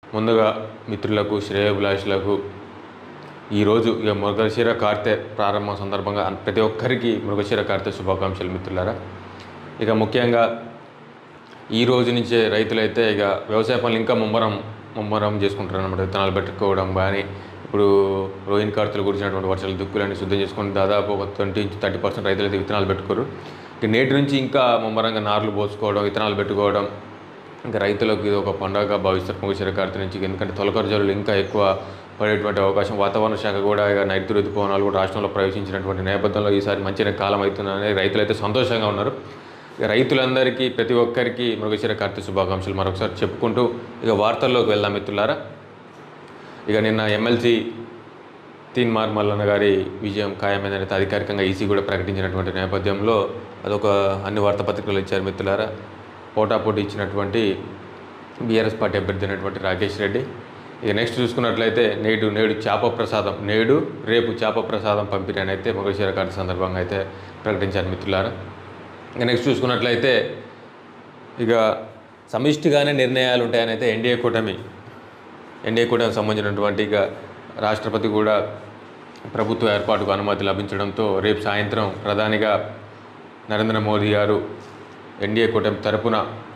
ముందుగా మిత్రులకు శ్రేయోభిలాషులకు ఈరోజు ఇక మృగశిర కార్తె ప్రారంభం సందర్భంగా అన్- ప్రతి ఒక్కరికి మృగశిర కార్తె శుభాకాంక్షలు మిత్రులారా ఇక ముఖ్యంగా ఈ రోజు నుంచే రైతులైతే ఇక వ్యవసాయ పనులు ఇంకా ముమ్మరం ముమ్మరం చేసుకుంటారు అనమాట విత్తనాలు పెట్టుకోవడం కానీ ఇప్పుడు రోహిన్ కార్తెలు గురించినటువంటి వర్షాలు దుక్కులన్నీ శుద్ధం చేసుకొని దాదాపు ఒక ట్వంటీ నుంచి థర్టీ పర్సెంట్ రైతులు అయితే విత్తనాలు పెట్టుకోరు ఇక నేటి నుంచి ఇంకా ముమ్మరంగా నార్లు పోసుకోవడం విత్తనాలు పెట్టుకోవడం ఇంకా రైతులకు ఇది ఒక పండుగగా భావిస్తారు మృగశిర కార్తె నుంచి ఎందుకంటే తొలకరి జల్లులు ఇంకా ఎక్కువ పడేటువంటి అవకాశం వాతావరణ శాఖ కూడా ఇక నైరుతి ఋతుపవనాలు కూడా రాష్ట్రంలో ప్రవేశించినటువంటి నేపథ్యంలో ఈసారి మంచి కాలం అవుతుందని రైతులు అయితే సంతోషంగా ఉన్నారు ఇక రైతులందరికీ ప్రతి ఒక్కరికి మృగశిర కార్తె శుభాకాంక్షలు మరొకసారి చెప్పుకుంటూ ఇక వార్తల్లోకి వెళ్దాం మిత్రులారా ఇక నిన్న ఎమ్మెల్సీ తీన్మార్ మల్లన్న గారి విజయం ఖాయమైందని అధికారికంగా ఈసీ కూడా ప్రకటించినటువంటి నేపథ్యంలో అదొక అన్ని వార్తాపత్రికలు ఇచ్చారు మిత్రులారా పోటాపోటీ ఇచ్చినటువంటి బీఆర్ఎస్ పార్టీ అభ్యర్థి అయినటువంటి రాకేష్ రెడ్డి ఇక నెక్స్ట్ చూసుకున్నట్లయితే నేడు నేడు చేప ప్రసాదం నేడు రేపు చేప ప్రసాదం పంపిణీ అని అయితే మృగశిర కార్తె సందర్భంగా అయితే ప్రకటించారు మిత్రులారా ఇక నెక్స్ట్ చూసుకున్నట్లయితే ఇక సమిష్టిగానే నిర్ణయాలు ఉంటాయని అయితే ఎన్డీఏ కూటమి ఎన్డీఏ కూటమికి సంబంధించినటువంటి ఇక రాష్ట్రపతి కూడా ప్రభుత్వ ఏర్పాటుకు అనుమతి లభించడంతో రేపు సాయంత్రం ప్రధానిగా నరేంద్ర మోదీ గారు ఎన్డీఏ కూటమి తరపున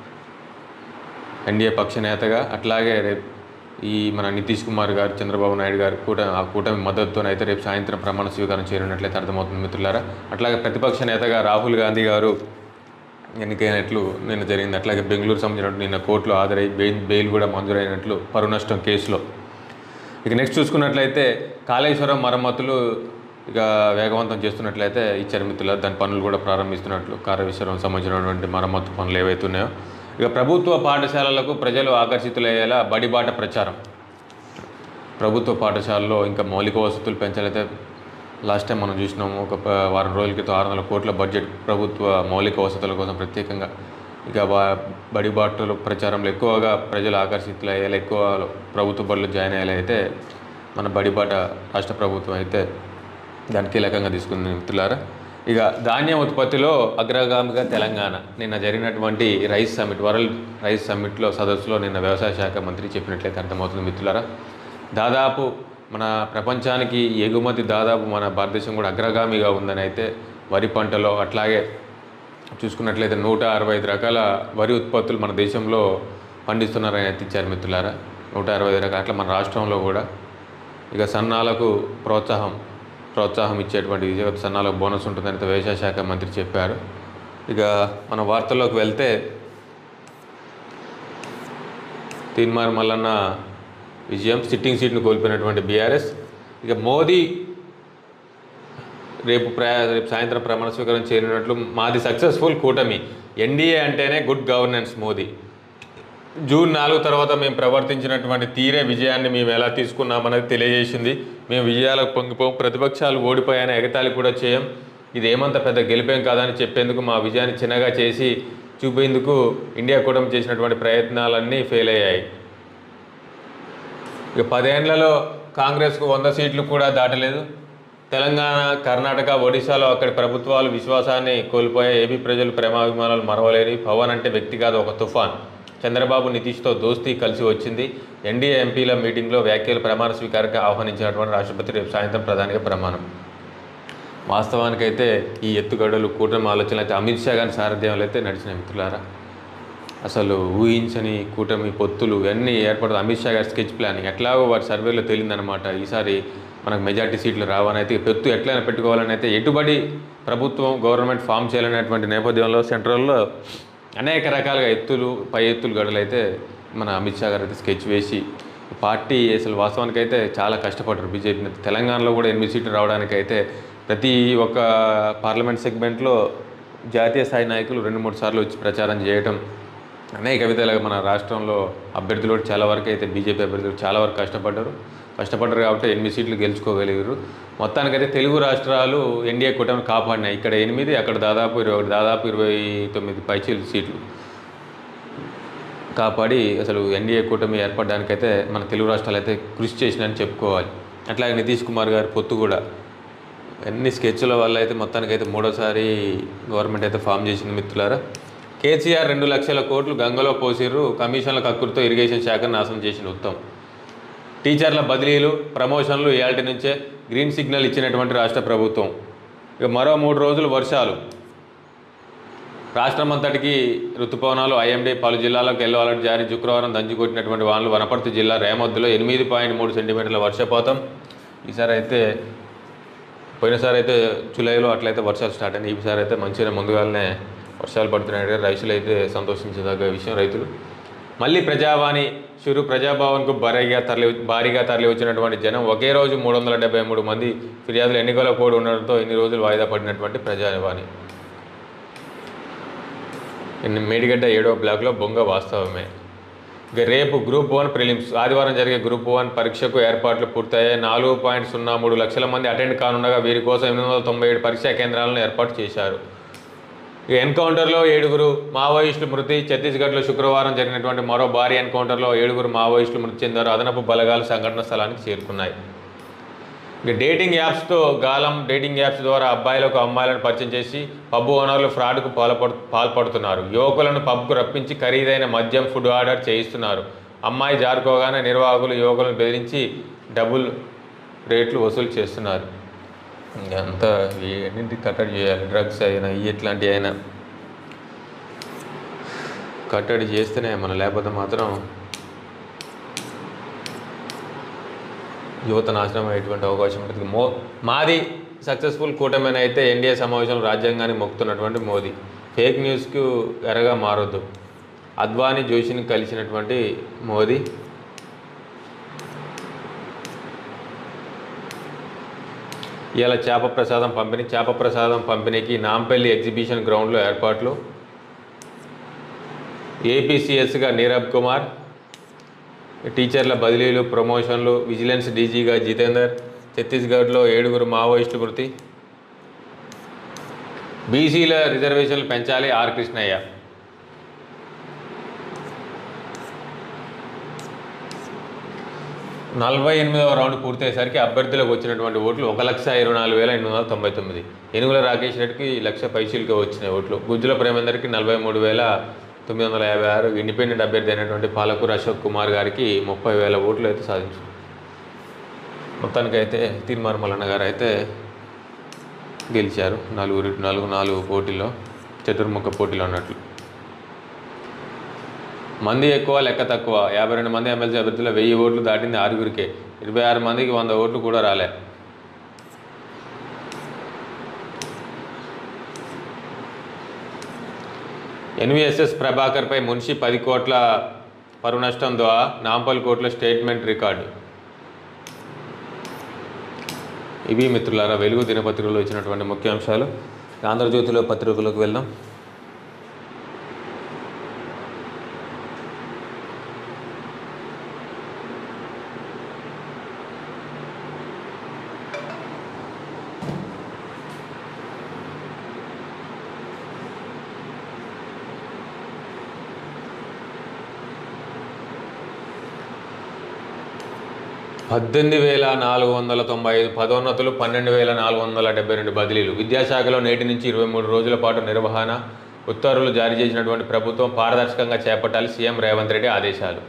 ఎన్డీఏ పక్ష నేతగా అట్లాగే రేపు ఈ మన నితీష్ కుమార్ గారు చంద్రబాబు నాయుడు గారు కూడా ఆ కూటమి మద్దతుతోనైతే రేపు సాయంత్రం ప్రమాణ స్వీకారం చేయనున్నట్లయితే అర్థమవుతుంది మిత్రులారా అట్లాగే ప్రతిపక్ష నేతగా రాహుల్ గాంధీ గారు ఎన్నికైనట్లు నిన్న జరిగింది అట్లాగే బెంగళూరు సంబంధించినట్టు నిన్న కోర్టులో హాజరై బెయిల్ బెయిల్ కూడా మంజూరైనట్లు పరువు నష్టం కేసులో ఇక నెక్స్ట్ చూసుకున్నట్లయితే కాళేశ్వరం మరమ్మతులు ఇక వేగవంతం చేస్తున్నట్లయితే ఇచ్చారు మిత్రులు దాని పనులు కూడా ప్రారంభిస్తున్నట్లు కాళేశ్వరం సంబంధించినటువంటి మరమ్మతు పనులు ఏవైతే ఉన్నాయో ఇక ప్రభుత్వ పాఠశాలలకు ప్రజలు ఆకర్షితులయ్యేలా బడిబాట ప్రచారం ప్రభుత్వ పాఠశాలలో ఇంకా మౌలిక వసతులు పెంచాలైతే లాస్ట్ టైం మనం చూసినాము ఒక ప- వారం రోజుల క్రితం ఆరు వందల కోట్ల బడ్జెట్ ప్రభుత్వ మౌలిక వసతుల కోసం ప్రత్యేకంగా ఇక బా- బడి బాటలు ప్రచారంలో ఎక్కువగా ప్రజలు ఆకర్షితులయ్యేలా ఎక్కువ ప్రభుత్వ బడులు జాయిన్ అయ్యేలా అయితే మన బడిబాట రాష్ట్ర ప్రభుత్వం అయితే దాన్ని కీలకంగా తీసుకుంది మిత్రులారా ఇక ధాన్యం ఉత్పత్తిలో అగ్రగామిగా తెలంగాణ నిన్న జరిగినటువంటి రైస్ సమ్మిట్ వరల్డ్ రైస్ సమ్మిట్లో సదస్సులో నిన్న వ్యవసాయ శాఖ మంత్రి చెప్పినట్లయితే అర్థమవుతుంది మిత్రులారా దాదాపు మన ప్రపంచానికి ఎగుమతి దాదాపు మన భారతదేశం కూడా అగ్రగామిగా ఉందని అయితే వరి పంటలో అట్లాగే చూసుకున్నట్లయితే నూట అరవై ఐదు రకాల వరి ఉత్పత్తులు మన దేశంలో పండిస్తున్నారని అయితే ఇచ్చారు మిత్రులారా నూట అరవై ఐదు రకాల అట్లా మన రాష్ట్రంలో కూడా ఇక సన్నాలకు ప్రోత్సాహం ప్రోత్సాహం ఇచ్చేటువంటి ఇక సన్నాలకు బోనస్ ఉంటుందని అయితే వ్యవసాయ శాఖ మంత్రి చెప్పారు ఇక మన వార్తల్లోకి వెళ్తే తీన్మార్ మల్లన్న విజయం సిట్టింగ్ సీట్ను కోల్పోయినటువంటి బీఆర్ఎస్ ఇక మోదీ రేపు ప్ర రేపు సాయంత్రం ప్రమాణ స్వీకారం చేయనున్నట్లు మాది సక్సెస్ఫుల్ కూటమి ఎన్డీఏ అంటేనే గుడ్ గవర్నెన్స్ మోదీ జూన్ నాలుగు తర్వాత మేము ప్రవర్తించినటువంటి తీరే విజయాన్ని మేము ఎలా తీసుకున్నామనేది తెలియజేసింది మేము విజయాలకు పొంగిపోం ప్రతిపక్షాలు ఓడిపోయాయని ఎగతాళి కూడా చేయం ఇది ఏమంత పెద్ద గెలిపేం కాదని చెప్పేందుకు మా విజయాన్ని చిన్నగా చేసి చూపేందుకు ఇండియా కూటమి చేసినటువంటి ప్రయత్నాలన్నీ ఫెయిల్ అయ్యాయి ఇక పదేళ్లలో కాంగ్రెస్కు వంద సీట్లు కూడా దాటలేదు తెలంగాణ కర్ణాటక ఒడిశాలో అక్కడి ప్రభుత్వాలు విశ్వాసాన్ని కోల్పోయాయి ఏపీ ప్రజలు ప్రేమాభిమానాలు మరవలేని పవన్ అంటే వ్యక్తి కాదు ఒక తుఫాన్ చంద్రబాబు నితీష్తో దోస్తీ కలిసి వచ్చింది ఎన్డీఏ ఎంపీల మీటింగ్లో వ్యాఖ్యలు ప్రమాణ స్వీకారంగా ఆహ్వానించినటువంటి రాష్ట్రపతి రేపు సాయంత్రం ప్రధానిగా ప్రమాణం వాస్తవానికైతే ఈ ఎత్తుగడలు కూటమి ఆలోచనలు అయితే అమిత్ షా గారి సారథ్యంలో అయితే నడిచిన మిత్రులారా అసలు ఊహించని కూటమి పొత్తులు ఇవన్నీ ఏర్పడదు అమిత్ షా గారి స్కెచ్ ప్లానింగ్ ఎట్లాగో వారి సర్వేలో తేలిందనమాట ఈసారి మనకు మెజార్టీ సీట్లు రావని అయితే పొత్తు ఎట్లయినా పెట్టుకోవాలని అయితే ఎటుబడి ప్రభుత్వం గవర్నమెంట్ ఫామ్ చేయాలనేటువంటి నేపథ్యంలో సెంట్రల్లో అనేక రకాలుగా ఎత్తులు పై ఎత్తులు గడలైతే మన అమిత్ షా గారు అయితే స్కెచ్ వేసి పార్టీ అసలు వాస్తవానికి అయితే చాలా కష్టపడ్డారు బీజేపీ నేత. తెలంగాణలో కూడా ఎనిమిది సీట్లు రావడానికి అయితే ప్రతి ఒక్క పార్లమెంట్ సెగ్మెంట్లో జాతీయ స్థాయి నాయకులు రెండు మూడు సార్లు వచ్చి ప్రచారం చేయటం అనేక విధాలుగా మన రాష్ట్రంలో అభ్యర్థులు కూడా చాలా వరకు అయితే బీజేపీ అభ్యర్థులు చాలా వరకు కష్టపడ్డారు కష్టపడ్డారు కాబట్టి ఎనిమిది సీట్లు గెలుచుకోగలిగారు మొత్తానికైతే తెలుగు రాష్ట్రాలు ఎన్డీఏ కూటమి కాపాడినాయి ఇక్కడ ఎనిమిది అక్కడ దాదాపు ఇరవై ఒకటి దాదాపు ఇరవై తొమ్మిది పైచీలు సీట్లు కాపాడి అసలు ఎన్డీఏ కూటమి ఏర్పడడానికైతే మన తెలుగు రాష్ట్రాలు అయితే కృషి చేసినని చెప్పుకోవాలి అట్లాగే నితీష్ కుమార్ గారి పొత్తు కూడా ఎన్ని స్కెచ్ల వల్ల అయితే మొత్తానికి అయితే మూడోసారి గవర్నమెంట్ అయితే ఫామ్ చేసింది మిత్రులారా కేసీఆర్ రెండు లక్షల కోట్లు గంగలో పోసిర్రు కమిషన్ల కక్కుర్తో ఇరిగేషన్ శాఖను నాశనం చేసిన ఉత్తమ్ టీచర్ల బదిలీలు ప్రమోషన్లు ఇయాల్టి నుంచే గ్రీన్ సిగ్నల్ ఇచ్చినటువంటి రాష్ట్ర ప్రభుత్వం ఇక మరో మూడు రోజులు వర్షాలు రాష్ట్రం అంతటికి ఋతుపవనాలు ఐఎండీ పలు జిల్లాలకు ఎల్లో అలర్ట్ జారీ శుక్రవారం దంచుకొట్టినటువంటి వానలు వనపర్తి జిల్లా రేమద్దులో ఎనిమిది పాయింట్ మూడు సెంటీమీటర్ల వర్షపాతం ఈసారి అయితే పోయినసారి అయితే జూలైలో అట్లయితే వర్షాలు స్టార్ట్ అయినాయి ఈసారి అయితే మంచిగా ముందుగానే వర్షాలు పడుతున్నాయి రైతులు అయితే సంతోషించదగ్గ విషయం రైతులు మళ్ళీ ప్రజావాణి షురు ప్రజాభవన్కు భారీగా తరలి భారీగా తరలి వచ్చినటువంటి జనం ఒకే రోజు మూడు వందల డెబ్బై మూడు మంది ఫిర్యాదులు ఎన్నికల కోడ్ ఉండడంతో ఇన్ని రోజులు వాయిదా పడినటువంటి ప్రజావాణి ఇన్ని మేడిగడ్డ ఏడవ బ్లాక్లో బొంగ వాస్తవమే ఇక రేపు గ్రూప్ వన్ ప్రిలిమ్స్ ఆదివారం జరిగే గ్రూప్ వన్ పరీక్షకు ఏర్పాట్లు పూర్తయ్యాయి నాలుగు పాయింట్ సున్నా మూడు లక్షల మంది అటెండ్ కానుండగా వీరి కోసం ఎనిమిది వందల తొంభై ఏడు పరీక్షా కేంద్రాలను ఏర్పాటు చేశారు ఈ ఎన్కౌంటర్లో ఏడుగురు మావోయిస్టులు మృతి ఛత్తీస్గఢ్లో శుక్రవారం జరిగినటువంటి మరో భారీ ఎన్కౌంటర్లో ఏడుగురు మావోయిస్టులు మృతి చెందారు అదనపు బలగాలు సంఘటన స్థలానికి చేరుకున్నాయి ఇక డేటింగ్ యాప్స్తో గాలం డేటింగ్ యాప్స్ ద్వారా అబ్బాయిలకు అమ్మాయిలను పరిచయం చేసి పబ్బు ఓనర్లు ఫ్రాడ్కు పాల్పడు పాల్పడుతున్నారు యువకులను పబ్కు రప్పించి ఖరీదైన మద్యం ఫుడ్ ఆర్డర్ చేయిస్తున్నారు అమ్మాయి జారుకోగానే నిర్వాహకులు యువకులను బెదిరించి డబుల్ రేట్లు వసూలు చేస్తున్నారు అంతా ఎన్నింటి కట్టడి చేయాలి డ్రగ్స్ అయినా ఇవి ఇట్లాంటివి అయినా కట్టడి చేస్తేనే మనం లేకపోతే మాత్రం యువత నాశనం అయ్యేటువంటి అవకాశం ఉంటుంది మో మాది సక్సెస్ఫుల్ కూటమి అయితే ఎన్డీఏ సమావేశంలో రాజ్యాంగాన్ని మొక్కుతున్నటువంటి మోదీ ఫేక్ న్యూస్కు ఎరగా మారొద్దు అద్వానీ జోషిని కలిసినటువంటి మోదీ ఇవాళ చేప ప్రసాదం పంపిణీ చేప ప్రసాదం పంపిణీకి నాంపల్లి ఎగ్జిబిషన్ గ్రౌండ్లో ఏర్పాట్లు ఏపీసీఎస్గా నీరబ్ కుమార్ టీచర్ల బదిలీలు ప్రమోషన్లు విజిలెన్స్ డీజీగా జితేందర్ ఛత్తీస్గఢ్లో ఏడుగురు మావోయిస్టు మృతి బీసీల రిజర్వేషన్లు పెంచాలి ఆర్ కృష్ణయ్య నలభై ఎనిమిదవ రౌండ్ పూర్తయ్యేసరికి అభ్యర్థులకు వచ్చినటువంటి ఓట్లు ఒక లక్ష ఇరవై నాలుగు వేల ఎనిమిది వందల తొంభై తొమ్మిది ఎనుగుల రాకేష్ రెడ్డికి లక్ష పైసీలుగా వచ్చిన ఓట్లు గుజ్జుల ప్రేమేందర్కి నలభై మూడు వేల తొమ్మిది వందల యాభై ఆరు ఇండిపెండెంట్ అభ్యర్థి అయినటువంటి పాలకూరు అశోక్ కుమార్ గారికి ముప్పై వేల ఓట్లు అయితే సాధించారు మొత్తానికైతే తీర్మార్ మల్లన్న గారు అయితే గెలిచారు నలుగురు నాలుగు నాలుగు పోటీల్లో చతుర్ముఖ పోటీలో అన్నట్లు మంది ఎక్కువ లెక్క తక్కువ యాభై రెండు మంది ఎమ్మెల్సీ అభ్యర్థులు వెయ్యి ఓట్లు దాటింది ఆరుగురికే ఇరవై ఆరు మందికి వంద ఓట్లు కూడా రాలే ఎన్విఎస్ఎస్ ప్రభాకర్పై మున్షి పది కోట్ల పరువు నష్టం ద్వారా నాంపల్ కోర్టులో స్టేట్మెంట్ రికార్డు ఇవి మిత్రులారా వెలుగు దినపత్రికలో ఇచ్చినటువంటి ముఖ్యాంశాలు ఆంధ్రజ్యోతిలో పత్రికలకు వెళ్దాం పద్దెనిమిది వేల నాలుగు వందల తొంభై ఐదు పదోన్నతులు పన్నెండు వేల నాలుగు వందల డెబ్బై రెండు బదిలీలు విద్యాశాఖలో నేటి నుంచి ఇరవై మూడు రోజుల పాటు నిర్వహణ ఉత్తర్వులు జారీ చేసినటువంటి ప్రభుత్వం పారదర్శకంగా చేపట్టాలి సీఎం రేవంత్ రెడ్డి ఆదేశాలు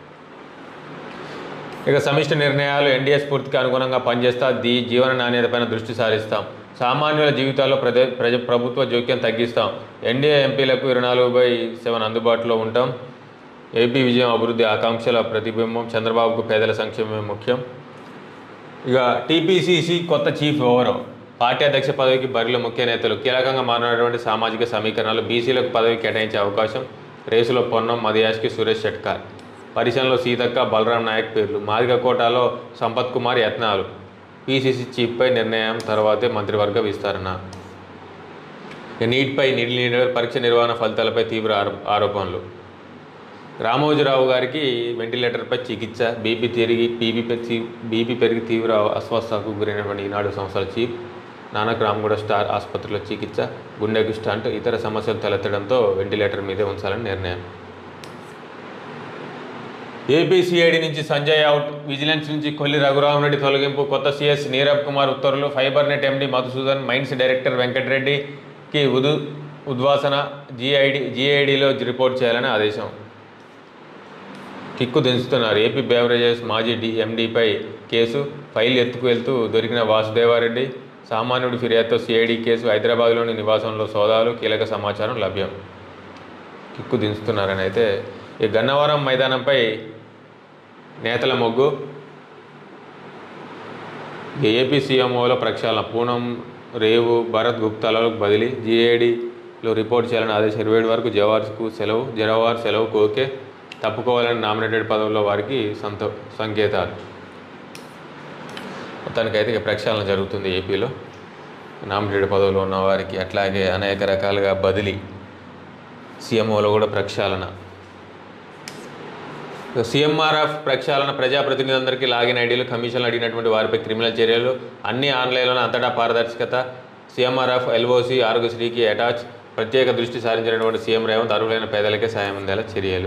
ఇక సమిష్టి నిర్ణయాలు ఎన్డీఏ స్ఫూర్తికి అనుగుణంగా పనిచేస్తా దీ జీవన నాణ్యతపైన దృష్టి సారిస్తాం సామాన్యుల జీవితాల్లో ప్రజ ప్రజ ప్రభుత్వ జోక్యం తగ్గిస్తాం ఎన్డీఏ ఎంపీలకు ఇరవై నాలుగు బై సెవెన్ అందుబాటులో ఉంటాం ఏపీ విజయం అభివృద్ధి ఆకాంక్షల ప్రతిబింబం చంద్రబాబుకు పేదల సంక్షేమమే ముఖ్యం ఇక టీపీసీసీ కొత్త చీఫ్ ఎవరు పార్టీ అధ్యక్ష పదవికి బరిలో ముఖ్య నేతలు కీలకంగా మారినటువంటి సామాజిక సమీకరణలు బీసీలకు పదవి కేటాయించే అవకాశం రేసులో పొన్నం మదియాష్కి సురేష్ షెట్కార్ పరిశ్రమలో సీతక్క బలరాం నాయక్ పేర్లు మాదిగ కోటాలో సంపత్ కుమార్ యత్నాలు పీసీసీ చీఫ్పై నిర్ణయం తర్వాతే మంత్రివర్గ విస్తరణ ఇక నీట్పై నీటి నీడర్ పరీక్ష నిర్వహణ ఫలితాలపై తీవ్ర ఆరో ఆరోపణలు రామోజీరావు గారికి వెంటిలేటర్పై చికిత్స బీపీ తిరిగి బీపీ పెరిగి బీపీ పెరిగి తీవ్ర అస్వస్థకు గురైనటువంటి ఈనాడు సంస్థల చీఫ్ నానక్ రామ్గూడ స్టార్ ఆసుపత్రిలో చికిత్స గుండెకు స్టంట్ ఇతర సమస్యలు తలెత్తడంతో వెంటిలేటర్ మీదే ఉంచాలని నిర్ణయం ఏపీ సిఐడి నుంచి సంజయ్ అవుట్ విజిలెన్స్ నుంచి కొల్లి రఘురామరెడ్డి తొలగింపు కొత్త సిఎస్ నీరబ్ కుమార్ ఉత్తర్వులు fibre net MD Madhusudan mines director వెంకటరెడ్డికి ఉదు ఉద్వాసన జిఐడి జిఐడిలో రిపోర్ట్ చేయాలని ఆదేశం కిక్కు దించుతున్నారు ఏపీ బేవరేజెస్ మాజీ డి ఎండీపై కేసు ఫైల్ ఎత్తుకు వెళ్తూ దొరికిన వాసుదేవారెడ్డి సామాన్యుడి ఫిర్యాదుతో సిఐడి కేసు హైదరాబాద్లోని నివాసంలో సోదాలు కీలక సమాచారం లభ్యం కిక్కు దించుతున్నారని అయితే ఈ గన్నవరం మైదానంపై నేతల మొగ్గు ఏపీ సీఎంఓలో ప్రక్షాళన పూనం రేవు భరత్ గుప్తాలకు బదిలీ జీఏడీలో రిపోర్ట్ చేయాలని ఆదేశం ఇరవై ఏడు వరకు జవార్కు సెలవు జరవార్ సెలవుకు ఓకే తప్పుకోవాలని నామినేటెడ్ పదవుల్లో వారికి సంతో సంకేతాలు మొత్తానికైతే ఇక ప్రక్షాళన జరుగుతుంది ఏపీలో నామినేటెడ్ పదవులు ఉన్న వారికి అట్లాగే అనేక రకాలుగా బదిలీ సీఎంఓలో కూడా ప్రక్షాళన సీఎంఆర్ఎఫ్ ప్రక్షాళన ప్రజాప్రతినిధులందరికీ లాగిన్ ఐడీలు కమిషన్లు అడిగినటువంటి వారిపై క్రిమినల్ చర్యలు అన్ని ఆన్లైన్లోనే అంతటా పారదర్శకత సీఎంఆర్ఎఫ్ ఎల్ఓసి ఆరోగ్యశ్రీకి అటాచ్ ప్రత్యేక దృష్టి సారించినటువంటి సీఎం రేవంత్ అర్హులైన పేదలకే సాయం అందేలా చర్యలు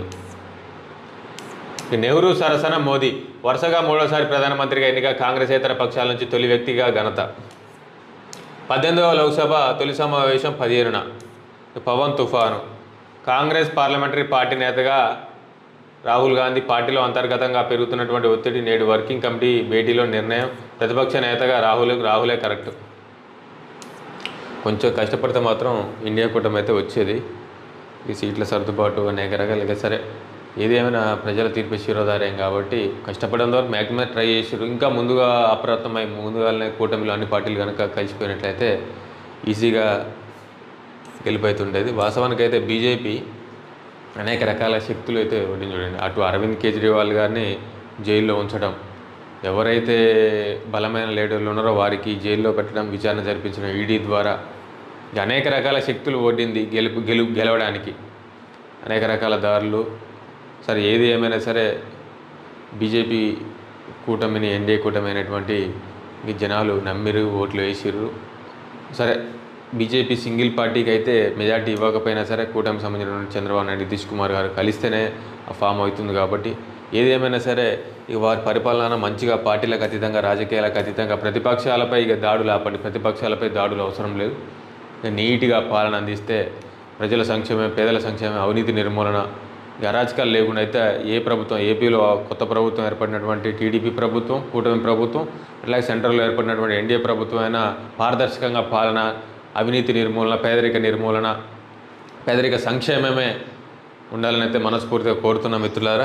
ఈ నెహ్రూ సరసన మోదీ వరుసగా మూడోసారి ప్రధానమంత్రిగా ఎన్నిక కాంగ్రెసేతర పక్షాల నుంచి తొలి వ్యక్తిగా ఘనత పద్దెనిమిదవ లోక్సభ తొలి సమావేశం పదిహేనున పవన్ తుఫాను కాంగ్రెస్ పార్లమెంటరీ పార్టీ నేతగా రాహుల్ గాంధీ పార్టీలో అంతర్గతంగా పెరుగుతున్నటువంటి ఒత్తిడి నేడు వర్కింగ్ కమిటీ భేటీలో నిర్ణయం ప్రతిపక్ష నేతగా రాహుల్ రాహులే కరెక్ట్ కొంచెం కష్టపడితే మాత్రం ఇండియా కూటమి అయితే వచ్చేది ఈ సీట్ల సర్దుబాటు అనేక రకాలుగా సరే ఏదేమైనా ప్రజల తీర్పు శిరోధార్యం కాబట్టి కష్టపడడం ద్వారా మ్యాక్సిమం ట్రై చేసారు ఇంకా ముందుగా అప్రమత్తమై ముందుగానే కూటమిలో అన్ని పార్టీలు కనుక కలిసిపోయినట్లయితే ఈజీగా గెలిపోతుండేది వాస్తవానికి అయితే బీజేపీ అనేక రకాల శక్తులు అయితే ఒకటి చూడండి అటు అరవింద్ కేజ్రీవాల్ గారిని జైల్లో ఉంచడం ఎవరైతే బలమైన లీడర్లు ఉన్నారో వారికి జైల్లో పెట్టడం విచారణ జరిపించడం ఈడీ ద్వారా ఇక అనేక రకాల శక్తులు ఓడింది గెలుపు గెలు గెలవడానికి అనేక రకాల దారులు సరే ఏది ఏమైనా సరే బీజేపీ కూటమిని ఎన్డీఏ కూటమి అయినటువంటి ఈ జనాలు నమ్మిరు ఓట్లు వేసిర్రు సరే బీజేపీ సింగిల్ పార్టీకి అయితే మెజార్టీ ఇవ్వకపోయినా సరే కూటమి సంబంధించిన చంద్రబాబు నాయుడు నితీష్ కుమార్ గారు కలిస్తేనే ఆ ఫామ్ అవుతుంది కాబట్టి ఏదేమైనా సరే ఇక వారి పరిపాలన మంచిగా పార్టీలకు అతీతంగా రాజకీయాలకు అతీతంగా ప్రతిపక్షాలపై ఇక దాడులు ఆపండి ప్రతిపక్షాలపై దాడులు అవసరం లేదు ఇక నీట్గా పాలన అందిస్తే ప్రజల సంక్షేమం పేదల సంక్షేమం అవినీతి నిర్మూలన ఇక అరాచకాలు లేకుండా అయితే ఏ ప్రభుత్వం ఏపీలో కొత్త ప్రభుత్వం ఏర్పడినటువంటి టీడీపీ ప్రభుత్వం కూటమి ప్రభుత్వం అట్లాగే సెంట్రల్లో ఏర్పడినటువంటి ఎన్డీఏ ప్రభుత్వం అయినా పారదర్శకంగా పాలన అవినీతి నిర్మూలన పేదరిక నిర్మూలన పేదరిక సంక్షేమమే ఉండాలని అయితే మనస్ఫూర్తిగా కోరుతున్న మిత్రులారా